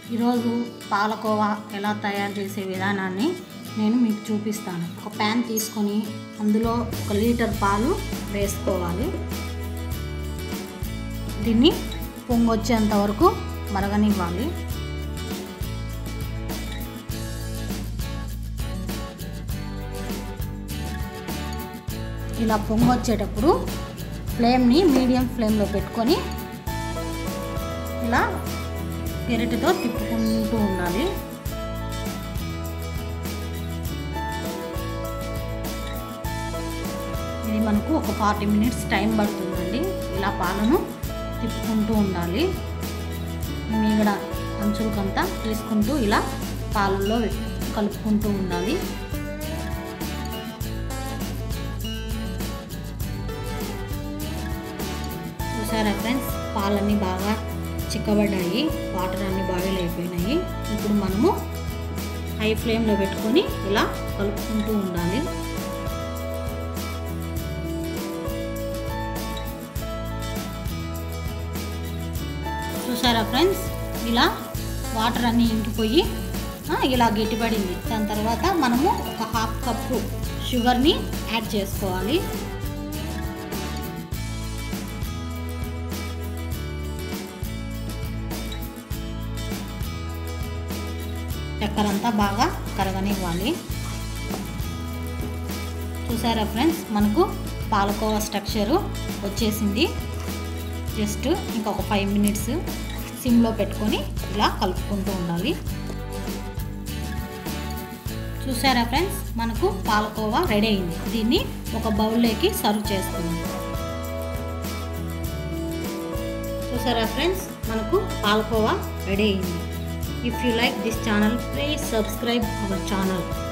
ఈరోజు పాలకోవా ఎలా తయారు చేసే విధానాన్ని నేను మీకు చూపిస్తాను ఒక ప్యాన్ తీసుకొని అందులో ఒక లీటర్ పాలు వేసుకోవాలి దీన్ని పొంగొచ్చేంత వరకు మరగనివ్వాలి ఇలా పొంగొచ్చేటప్పుడు ఫ్లేమ్ని మీడియం ఫ్లేమ్లో పెట్టుకొని ఇలా గెరిటితో తిప్పుకుంటూ ఉండాలి ఇది మనకు ఒక ఫార్టీ మినిట్స్ టైం పడుతుందండి ఇలా పాలను తిప్పుకుంటూ ఉండాలి మీగడ అంచులకంతా తీసుకుంటూ ఇలా పాలల్లో కలుపుకుంటూ ఉండాలి చూసారా ఫ్రెండ్స్ పాలన్నీ బాగా చిక్కబడ్డాయి వాటర్ అన్నీ బాయిల్ అయిపోయినాయి ఇప్పుడు మనము హై ఫ్లేమ్లో పెట్టుకొని ఇలా కలుపుకుంటూ ఉండాలి చూసారా ఫ్రెండ్స్ ఇలా వాటర్ అన్నీ ఇంకిపోయి ఇలా గట్టిపడింది దాని తర్వాత మనము ఒక హాఫ్ కప్పు షుగర్ని యాడ్ చేసుకోవాలి చక్కెర అంతా బాగా కరగనివ్వాలి చూసారా ఫ్రెండ్స్ మనకు పాలకోవా స్ట్రక్చరు వచ్చేసింది జస్ట్ ఇంకొక ఫైవ్ మినిట్స్ సిమ్లో పెట్టుకొని ఇలా కలుపుకుంటూ ఉండాలి చూసారా ఫ్రెండ్స్ మనకు పాలకోవా రెడీ అయింది దీన్ని ఒక బౌల్లోకి సర్వ్ చేసుకుందాం చూసారా ఫ్రెండ్స్ మనకు పాలకోవా రెడీ అయింది If you like this channel, please subscribe our channel.